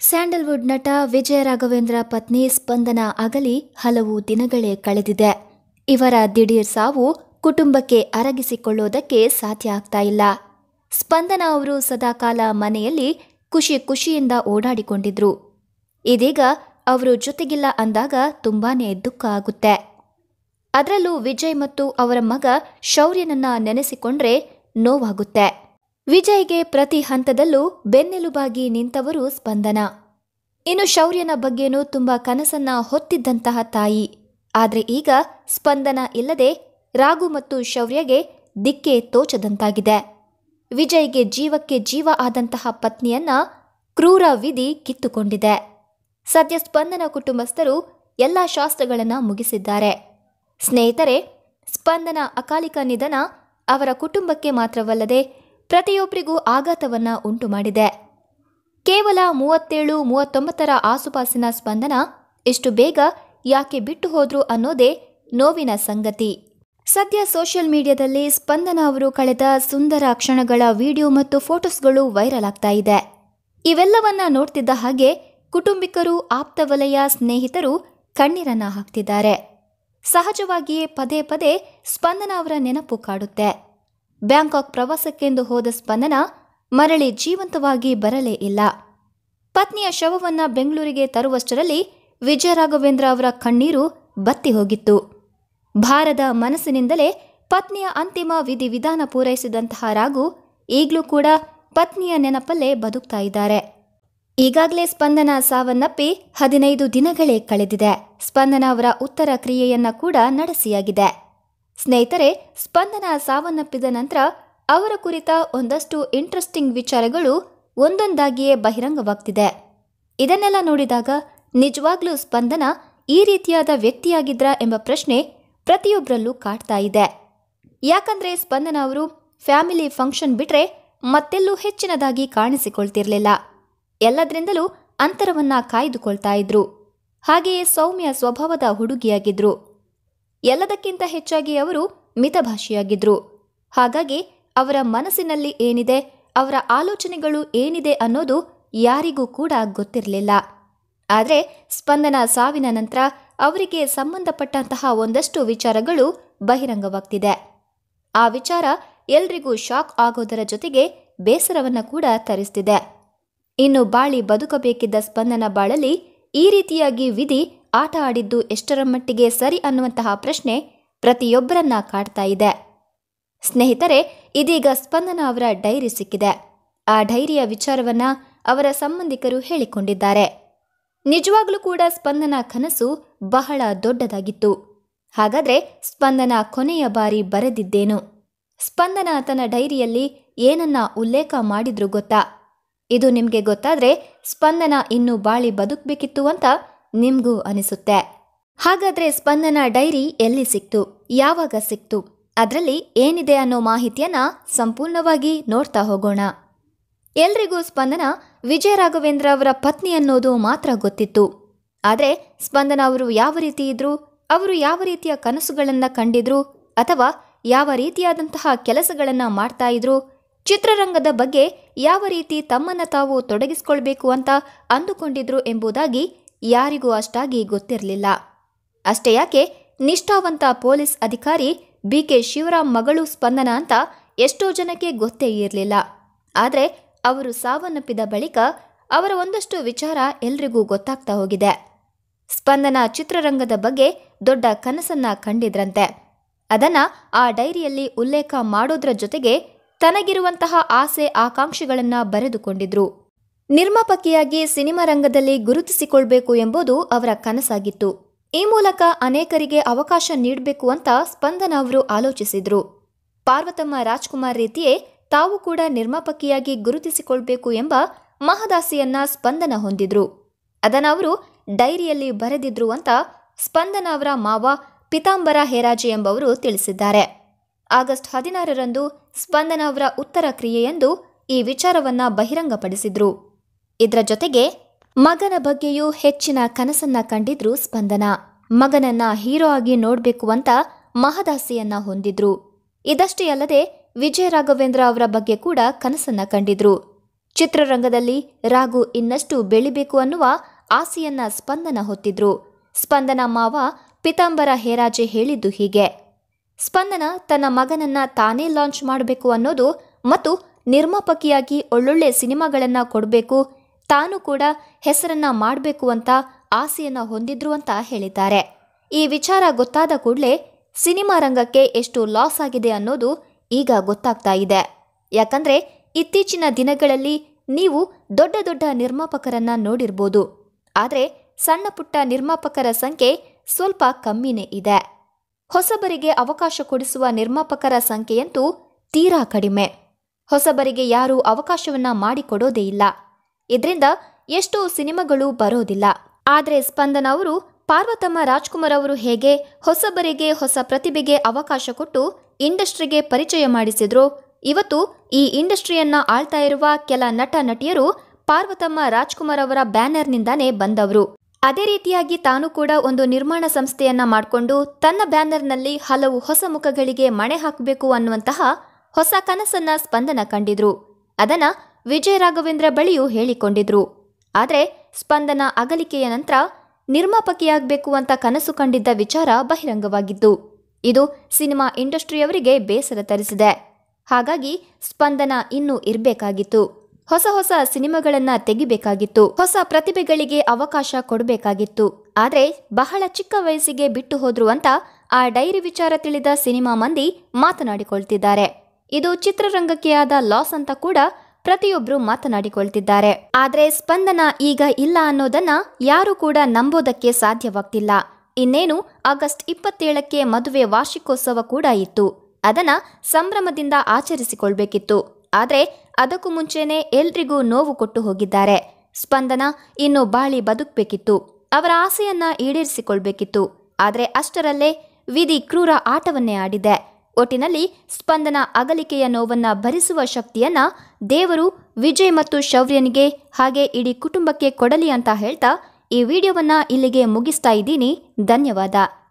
Sandalwood ನಟ ವಿಜಯ ರಾಘವೇಂದ್ರ ಪತ್ನಿ ಸ್ಪಂದನ ಅಗಲಿ ಹಲವು ದಿನಗಳೇ ಕಳೆದಿದೆ ಇವರ ದಿಢೀರ್ ಸಾವು ಕುಟುಂಬಕ್ಕೆ ಅರಗಿಸಿಕೊಳ್ಳೋದಕ್ಕೆ ಸಾಧ್ಯ ಆಗ್ತಾ ಇಲ್ಲ ಸ್ಪಂದನ ಅವರು ಸದಾಕಾಲ ಮನೆಯಲ್ಲಿ ಖುಷಿ ಖುಷಿಯಿಂದ ಓಡಾಡಿಕೊಂಡಿದ್ರು ಇದೀಗ ಅವರು ಜೊತೆಗಿಲ್ಲ ಅಂದಾಗ ತುಂಬಾನೇ ದುಃಖ ಆಗುತ್ತೆ ಅದರಲ್ಲೂ ವಿಜಯ್ ಮತ್ತು ಅವರ ಮಗ ಶೌರ್ಯನನ್ನ ನೆನೆಸಿಕೊಂಡ್ರೆ ನೋವಾಗುತ್ತೆ ವಿಜಯ್ಗೆ ಪ್ರತಿ ಹಂತದಲ್ಲೂ ಬೆನ್ನೆಲುಬಾಗಿ ನಿಂತವರು ಸ್ಪಂದನ ಇನ್ನು ಶೌರ್ಯನ ಬಗ್ಗೆನೂ ತುಂಬಾ ಕನಸನ್ನ ಹೊತ್ತಿದ್ದಂತಹ ತಾಯಿ ಆದ್ರೆ ಈಗ ಸ್ಪಂದನ ಇಲ್ಲದೆ ರಾಘು ಮತ್ತು ಶೌರ್ಯಗೆ ದಿಕ್ಕೆ ತೋಚದಂತಾಗಿದೆ ವಿಜಯ್ಗೆ ಜೀವಕ್ಕೆ ಜೀವ ಆದಂತಹ ಪತ್ನಿಯನ್ನ ಕ್ರೂರ ವಿಧಿ ಕಿತ್ತುಕೊಂಡಿದೆ ಸದ್ಯ ಸ್ಪಂದನ ಕುಟುಂಬಸ್ಥರು ಎಲ್ಲ ಶಾಸ್ತ್ರಗಳನ್ನ ಮುಗಿಸಿದ್ದಾರೆ ಸ್ನೇಹಿತರೆ ಸ್ಪಂದನ ಅಕಾಲಿಕ ನಿಧನ ಅವರ ಕುಟುಂಬಕ್ಕೆ ಮಾತ್ರವಲ್ಲದೆ ಪ್ರತಿಯೊಬ್ಬರಿಗೂ ಆಘಾತವನ್ನ ಉಂಟು ಮಾಡಿದೆ ಕೇವಲ ಮೂವತ್ತೇಳು ಮೂವತ್ತೊಂಬತ್ತರ ಆಸುಪಾಸಿನ ಸ್ಪಂದನ ಇಷ್ಟು ಬೇಗ ಯಾಕೆ ಬಿಟ್ಟು ಹೋದ್ರು ಅನ್ನೋದೇ ನೋವಿನ ಸಂಗತಿ ಸದ್ಯ ಸೋಷಿಯಲ್ ಮೀಡಿಯಾದಲ್ಲಿ ಸ್ಪಂದನ ಅವರು ಕಳೆದ ಸುಂದರ ಕ್ಷಣಗಳ ವಿಡಿಯೋ ಮತ್ತು ಫೋಟೋಸ್ಗಳು ವೈರಲ್ ಆಗ್ತಾ ಇದೆ ಇವೆಲ್ಲವನ್ನ ನೋಡ್ತಿದ್ದ ಹಾಗೆ ಕುಟುಂಬಿಕರು ಆಪ್ತ ವಲಯ ಸ್ನೇಹಿತರು ಕಣ್ಣೀರನ್ನ ಹಾಕ್ತಿದ್ದಾರೆ ಸಹಜವಾಗಿಯೇ ಪದೇ ಪದೇ ಸ್ಪಂದನ ಅವರ ನೆನಪು ಕಾಡುತ್ತೆ ಬ್ಯಾಂಕಾಕ್ ಪ್ರವಾಸಕ್ಕೆಂದು ಹೋದ ಸ್ಪಂದನ ಮರಳಿ ಜೀವಂತವಾಗಿ ಬರಲೇ ಇಲ್ಲ ಪತ್ನಿಯ ಶವವನ್ನ ಬೆಂಗಳೂರಿಗೆ ತರುವಷ್ಟರಲ್ಲಿ ವಿಜಯ ರಾಘವೇಂದ್ರ ಅವರ ಕಣ್ಣೀರು ಬತ್ತಿ ಹೋಗಿತ್ತು ಭಾರದ ಮನಸ್ಸಿನಿಂದಲೇ ಪತ್ನಿಯ ಅಂತಿಮ ವಿಧಿವಿಧಾನ ಪೂರೈಸಿದಂತಹ ರಾಘು ಈಗಲೂ ಕೂಡ ಪತ್ನಿಯ ನೆನಪಲ್ಲೇ ಬದುಕ್ತಾ ಇದ್ದಾರೆ ಈಗಾಗಲೇ ಸ್ಪಂದನ ಸಾವನ್ನಪ್ಪಿ ಹದಿನೈದು ದಿನಗಳೇ ಕಳೆದಿದೆ ಸ್ಪಂದನ ಅವರ ಉತ್ತರ ಕ್ರಿಯೆಯನ್ನ ಕೂಡ ನಡೆಸಿಯಾಗಿದೆ ಸ್ನೇಹಿತರೆ ಸ್ಪಂದನ ಸಾವನ್ನಪ್ಪಿದ ನಂತರ ಅವರ ಕುರಿತ ಒಂದಷ್ಟು ಇಂಟ್ರೆಸ್ಟಿಂಗ್ ವಿಚಾರಗಳು ಒಂದೊಂದಾಗಿಯೇ ಬಹಿರಂಗವಾಗ್ತಿದೆ ಇದನ್ನೆಲ್ಲ ನೋಡಿದಾಗ ನಿಜವಾಗ್ಲೂ ಸ್ಪಂದನ ಈ ರೀತಿಯಾದ ವ್ಯಕ್ತಿಯಾಗಿದ್ರ ಎಂಬ ಪ್ರಶ್ನೆ ಪ್ರತಿಯೊಬ್ಬರಲ್ಲೂ ಕಾಡ್ತಾ ಇದೆ ಯಾಕಂದ್ರೆ ಸ್ಪಂದನ ಅವರು ಫ್ಯಾಮಿಲಿ ಫಂಕ್ಷನ್ ಬಿಟ್ರೆ ಮತ್ತೆಲ್ಲೂ ಹೆಚ್ಚಿನದಾಗಿ ಕಾಣಿಸಿಕೊಳ್ತಿರ್ಲಿಲ್ಲ ಎಲ್ಲದರಿಂದಲೂ ಅಂತರವನ್ನ ಕಾಯ್ದುಕೊಳ್ತಾ ಇದ್ರು ಹಾಗೆಯೇ ಸೌಮ್ಯ ಸ್ವಭಾವದ ಹುಡುಗಿಯಾಗಿದ್ರು ಎಲ್ಲದಕ್ಕಿಂತ ಹೆಚ್ಚಾಗಿ ಅವರು ಮಿತಭಾಷಿಯಾಗಿದ್ರು ಹಾಗಾಗಿ ಅವರ ಮನಸ್ಸಿನಲ್ಲಿ ಏನಿದೆ ಅವರ ಆಲೋಚನೆಗಳು ಏನಿದೆ ಅನ್ನೋದು ಯಾರಿಗೂ ಕೂಡ ಗೊತ್ತಿರಲಿಲ್ಲ ಆದರೆ ಸ್ಪಂದನ ಸಾವಿನ ನಂತರ ಅವರಿಗೆ ಸಂಬಂಧಪಟ್ಟಂತಹ ಒಂದಷ್ಟು ವಿಚಾರಗಳು ಬಹಿರಂಗವಾಗ್ತಿದೆ ಆ ವಿಚಾರ ಎಲ್ರಿಗೂ ಶಾಕ್ ಆಗೋದರ ಜೊತೆಗೆ ಬೇಸರವನ್ನ ಕೂಡ ತರಿಸ್ತಿದೆ ಇನ್ನು ಬಾಳಿ ಬದುಕಬೇಕಿದ್ದ ಸ್ಪಂದನ ಬಾಳಲ್ಲಿ ಈ ರೀತಿಯಾಗಿ ವಿಧಿ ಆಟ ಆಡಿದ್ದು ಎಷ್ಟರ ಮಟ್ಟಿಗೆ ಸರಿ ಅನ್ನುವಂತಹ ಪ್ರಶ್ನೆ ಪ್ರತಿಯೊಬ್ಬರನ್ನ ಕಾಡ್ತಾ ಇದೆ ಸ್ನೇಹಿತರೆ ಇದೀಗ ಸ್ಪಂದನ ಅವರ ಡೈರಿ ಸಿಕ್ಕಿದೆ ಆ ಡೈರಿಯ ವಿಚಾರವನ್ನ ಅವರ ಸಂಬಂಧಿಕರು ಹೇಳಿಕೊಂಡಿದ್ದಾರೆ ನಿಜವಾಗ್ಲೂ ಕೂಡ ಸ್ಪಂದನ ಕನಸು ಬಹಳ ದೊಡ್ಡದಾಗಿತ್ತು ಹಾಗಾದ್ರೆ ಸ್ಪಂದನ ಕೊನೆಯ ಬಾರಿ ಬರೆದಿದ್ದೇನು ಸ್ಪಂದನ ತನ್ನ ಡೈರಿಯಲ್ಲಿ ಏನನ್ನ ಉಲ್ಲೇಖ ಮಾಡಿದ್ರು ಗೊತ್ತಾ ಇದು ನಿಮ್ಗೆ ಗೊತ್ತಾದ್ರೆ ಸ್ಪಂದನ ಇನ್ನು ಬಾಳಿ ಬದುಕಬೇಕಿತ್ತು ಅಂತ ನಿಮ್ಗೂ ಅನಿಸುತ್ತೆ ಹಾಗಾದ್ರೆ ಸ್ಪಂದನ ಡೈರಿ ಎಲ್ಲಿ ಸಿಕ್ತು ಯಾವಾಗ ಸಿಕ್ತು ಅದರಲ್ಲಿ ಏನಿದೆ ಅನ್ನೋ ಮಾಹಿತಿಯನ್ನ ಸಂಪೂರ್ಣವಾಗಿ ನೋಡ್ತಾ ಹೋಗೋಣ ಎಲ್ರಿಗೂ ಸ್ಪಂದನ ವಿಜಯ ರಾಘವೇಂದ್ರ ಅವರ ಪತ್ನಿ ಅನ್ನೋದು ಮಾತ್ರ ಗೊತ್ತಿತ್ತು ಆದರೆ ಸ್ಪಂದನ ಅವರು ಯಾವ ರೀತಿ ಇದ್ರು ಅವರು ಯಾವ ರೀತಿಯ ಕನಸುಗಳನ್ನ ಕಂಡಿದ್ರು ಅಥವಾ ಯಾವ ರೀತಿಯಾದಂತಹ ಕೆಲಸಗಳನ್ನ ಮಾಡ್ತಾ ಇದ್ರು ಚಿತ್ರರಂಗದ ಬಗ್ಗೆ ಯಾವ ರೀತಿ ತಮ್ಮನ್ನ ತಾವು ತೊಡಗಿಸ್ಕೊಳ್ಬೇಕು ಅಂತ ಅಂದುಕೊಂಡಿದ್ರು ಎಂಬುದಾಗಿ ಯಾರಿಗೂ ಅಷ್ಟಾಗಿ ಗೊತ್ತಿರಲಿಲ್ಲ ಅಷ್ಟೇ ಯಾಕೆ ನಿಷ್ಠಾವಂತ ಪೊಲೀಸ್ ಅಧಿಕಾರಿ ಬಿ ಕೆ ಶಿವರಾಮ್ ಮಗಳು ಸ್ಪಂದನ ಅಂತ ಎಷ್ಟೋ ಜನಕ್ಕೆ ಗೊತ್ತೇ ಇರಲಿಲ್ಲ ಆದರೆ ಅವರು ಸಾವನ್ನಪ್ಪಿದ ಬಳಿಕ ಅವರ ಒಂದಷ್ಟು ವಿಚಾರ ಎಲ್ರಿಗೂ ಗೊತ್ತಾಗ್ತಾ ಹೋಗಿದೆ ಸ್ಪಂದನ ಚಿತ್ರರಂಗದ ಬಗ್ಗೆ ದೊಡ್ಡ ಕನಸನ್ನ ಕಂಡಿದ್ರಂತೆ ಅದನ್ನ ಆ ಡೈರಿಯಲ್ಲಿ ಉಲ್ಲೇಖ ಮಾಡೋದ್ರ ಜೊತೆಗೆ ತನಗಿರುವಂತಹ ಆಸೆ ಆಕಾಂಕ್ಷೆಗಳನ್ನ ಬರೆದುಕೊಂಡಿದ್ರು ನಿರ್ಮಾಪಕಿಯಾಗಿ ಸಿನಿಮಾ ರಂಗದಲ್ಲಿ ಗುರುತಿಸಿಕೊಳ್ಬೇಕು ಎಂಬುದು ಅವರ ಕನಸಾಗಿತ್ತು ಈ ಮೂಲಕ ಅನೇಕರಿಗೆ ಅವಕಾಶ ನೀಡಬೇಕು ಅಂತ ಸ್ಪಂದನ ಅವರು ಆಲೋಚಿಸಿದ್ರು ಪಾರ್ವತಮ್ಮ ರಾಜ್ಕುಮಾರ್ ರೀತಿಯೇ ತಾವು ಕೂಡ ನಿರ್ಮಾಪಕಿಯಾಗಿ ಗುರುತಿಸಿಕೊಳ್ಬೇಕು ಎಂಬ ಮಹದಾಸೆಯನ್ನ ಸ್ಪಂದನ ಹೊಂದಿದ್ರು ಅದನ್ನ ಅವರು ಡೈರಿಯಲ್ಲಿ ಬರೆದಿದ್ರು ಅಂತ ಸ್ಪಂದನ ಅವರ ಮಾವ ಪಿತಾಂಬರ ಹೇರಾಜೆ ಎಂಬವರು ತಿಳಿಸಿದ್ದಾರೆ ಆಗಸ್ಟ್ ಹದಿನಾರರಂದು ಸ್ಪಂದನ ಅವರ ಉತ್ತರ ಕ್ರಿಯೆಯೆಂದು ಈ ವಿಚಾರವನ್ನ ಬಹಿರಂಗಪಡಿಸಿದ್ರು ಇದರ ಜೊತೆಗೆ ಮಗನ ಬಗ್ಗೆಯೂ ಹೆಚ್ಚಿನ ಕನಸನ್ನ ಕಂಡಿದ್ರು ಸ್ಪಂದನ ಮಗನನ್ನ ಹೀರೋ ಆಗಿ ನೋಡ್ಬೇಕು ಅಂತ ಮಹದಾಸೆಯನ್ನ ಹೊಂದಿದ್ರು ಇದಷ್ಟೇ ಅಲ್ಲದೆ ವಿಜಯ ರಾಘವೇಂದ್ರ ಅವರ ಬಗ್ಗೆ ಕೂಡ ಕನಸನ್ನ ಕಂಡಿದ್ರು ಚಿತ್ರರಂಗದಲ್ಲಿ ರಾಘು ಇನ್ನಷ್ಟು ಬೆಳಿಬೇಕು ಅನ್ನುವ ಆಸೆಯನ್ನ ಸ್ಪಂದನ ಹೊತ್ತಿದ್ರು ಸ್ಪಂದನ ಮಾವ ಪಿತಾಂಬರ ಹೇರಾಜೆ ಹೇಳಿದ್ದು ಹೀಗೆ ಸ್ಪಂದನ ತನ್ನ ಮಗನನ್ನ ತಾನೇ ಲಾಂಚ್ ಮಾಡಬೇಕು ಅನ್ನೋದು ಮತ್ತು ನಿರ್ಮಾಪಕಿಯಾಗಿ ಒಳ್ಳೊಳ್ಳೆ ಸಿನಿಮಾಗಳನ್ನ ಕೊಡಬೇಕು ತಾನು ಕೂಡ ಹೆಸರನ್ನ ಮಾಡಬೇಕು ಅಂತ ಆಸೆಯನ್ನ ಹೊಂದಿದ್ರು ಅಂತ ಹೇಳಿದ್ದಾರೆ ಈ ವಿಚಾರ ಗೊತ್ತಾದ ಕೂಡಲೇ ಸಿನಿಮಾ ರಂಗಕ್ಕೆ ಎಷ್ಟು ಲಾಸ್ ಆಗಿದೆ ಅನ್ನೋದು ಈಗ ಗೊತ್ತಾಗ್ತಾ ಇದೆ ಯಾಕಂದ್ರೆ ಇತ್ತೀಚಿನ ದಿನಗಳಲ್ಲಿ ನೀವು ದೊಡ್ಡ ದೊಡ್ಡ ನಿರ್ಮಾಪಕರನ್ನ ನೋಡಿರ್ಬೋದು ಆದರೆ ಸಣ್ಣ ಪುಟ್ಟ ನಿರ್ಮಾಪಕರ ಸಂಖ್ಯೆ ಸ್ವಲ್ಪ ಕಮ್ಮಿನೇ ಇದೆ ಹೊಸಬರಿಗೆ ಅವಕಾಶ ಕೊಡಿಸುವ ನಿರ್ಮಾಪಕರ ಸಂಖ್ಯೆಯಂತೂ ತೀರಾ ಕಡಿಮೆ ಹೊಸಬರಿಗೆ ಯಾರೂ ಅವಕಾಶವನ್ನ ಮಾಡಿಕೊಡೋದೇ ಇಲ್ಲ ಇದರಿಂದ ಎಷ್ಟೋ ಸಿನಿಮಾಗಳು ಬರೋದಿಲ್ಲ ಆದರೆ ಸ್ಪಂದನ ಅವರು ಪಾರ್ವತಮ್ಮ ರಾಜ್ಕುಮಾರ್ ಅವರು ಹೇಗೆ ಹೊಸಬರಿಗೆ ಹೊಸ ಪ್ರತಿಭೆಗೆ ಅವಕಾಶ ಕೊಟ್ಟು ಇಂಡಸ್ಟ್ರಿಗೆ ಪರಿಚಯ ಮಾಡಿಸಿದ್ರು ಇವತ್ತು ಈ ಇಂಡಸ್ಟ್ರಿಯನ್ನ ಆಳ್ತಾ ಇರುವ ಕೆಲ ನಟ ನಟಿಯರು ಪಾರ್ವತಮ್ಮ ರಾಜ್ಕುಮಾರ್ ಅವರ ಬ್ಯಾನರ್ನಿಂದಾನೇ ಬಂದವರು ಅದೇ ರೀತಿಯಾಗಿ ತಾನು ಕೂಡ ಒಂದು ನಿರ್ಮಾಣ ಸಂಸ್ಥೆಯನ್ನ ಮಾಡಿಕೊಂಡು ತನ್ನ ಬ್ಯಾನರ್ನಲ್ಲಿ ಹಲವು ಹೊಸ ಮುಖಗಳಿಗೆ ಮಣೆ ಹಾಕಬೇಕು ಅನ್ನುವಂತಹ ಹೊಸ ಕನಸನ್ನ ಸ್ಪಂದನ ಕಂಡಿದ್ರು ಅದನ್ನ ವಿಜಯ ರಾಘವೇಂದ್ರ ಬಳಿಯೂ ಹೇಳಿಕೊಂಡಿದ್ರು ಆದರೆ ಸ್ಪಂದನ ಅಗಲಿಕೆಯ ನಂತರ ನಿರ್ಮಾಪಕಿಯಾಗಬೇಕು ಅಂತ ಕನಸು ಕಂಡಿದ್ದ ವಿಚಾರ ಬಹಿರಂಗವಾಗಿದ್ದು ಇದು ಸಿನಿಮಾ ಇಂಡಸ್ಟ್ರಿಯವರಿಗೆ ಬೇಸರ ತರಿಸಿದೆ ಹಾಗಾಗಿ ಸ್ಪಂದನ ಇನ್ನೂ ಇರಬೇಕಾಗಿತ್ತು ಹೊಸ ಹೊಸ ಸಿನಿಮಾಗಳನ್ನ ತೆಗಿಬೇಕಾಗಿತ್ತು ಹೊಸ ಪ್ರತಿಭೆಗಳಿಗೆ ಅವಕಾಶ ಕೊಡಬೇಕಾಗಿತ್ತು ಆದ್ರೆ ಬಹಳ ಚಿಕ್ಕ ವಯಸ್ಸಿಗೆ ಬಿಟ್ಟು ಹೋದ್ರು ಅಂತ ಆ ಡೈರಿ ವಿಚಾರ ತಿಳಿದ ಸಿನಿಮಾ ಮಂದಿ ಮಾತನಾಡಿಕೊಳ್ತಿದ್ದಾರೆ ಇದು ಚಿತ್ರರಂಗಕ್ಕೆ ಆದ ಲಾಸ್ ಅಂತ ಕೂಡ ಪ್ರತಿಯೊಬ್ರು ಮಾತನಾಡಿಕೊಳ್ತಿದ್ದಾರೆ ಆದ್ರೆ ಸ್ಪಂದನ ಈಗ ಇಲ್ಲ ಅನ್ನೋದನ್ನ ಯಾರು ಕೂಡ ನಂಬೋದಕ್ಕೆ ಸಾಧ್ಯವಾಗ್ತಿಲ್ಲ ಇನ್ನೇನು ಆಗಸ್ಟ್ ಇಪ್ಪತ್ತೇಳಕ್ಕೆ ಮದುವೆ ವಾರ್ಷಿಕೋತ್ಸವ ಕೂಡ ಇತ್ತು ಅದನ್ನ ಸಂಭ್ರಮದಿಂದ ಆಚರಿಸಿಕೊಳ್ಬೇಕಿತ್ತು ಆದ್ರೆ ಅದಕ್ಕೂ ಮುಂಚೆನೆ ಎಲ್ರಿಗೂ ನೋವು ಕೊಟ್ಟು ಹೋಗಿದ್ದಾರೆ ಸ್ಪಂದನ ಇನ್ನು ಬಾಳಿ ಬದುಕಬೇಕಿತ್ತು ಅವರ ಆಸೆಯನ್ನ ಈಡೇರಿಸಿಕೊಳ್ಬೇಕಿತ್ತು ಆದ್ರೆ ಅಷ್ಟರಲ್ಲೇ ವಿಧಿ ಕ್ರೂರ ಆಟವನ್ನೇ ಆಡಿದೆ ಒಟ್ಟಿನಲ್ಲಿ ಸ್ಪಂದನ ಅಗಲಿಕೆಯ ನೋವನ್ನ ಭರಿಸುವ ಶಕ್ತಿಯನ್ನ ದೇವರು ವಿಜಯ್ ಮತ್ತು ಶೌರ್ಯನಿಗೆ ಹಾಗೆ ಇಡೀ ಕುಟುಂಬಕ್ಕೆ ಕೊಡಲಿ ಅಂತ ಹೇಳ್ತಾ ಈ ವಿಡಿಯೋವನ್ನ ಇಲ್ಲಿಗೆ ಮುಗಿಸ್ತಾ ಇದ್ದೀನಿ ಧನ್ಯವಾದ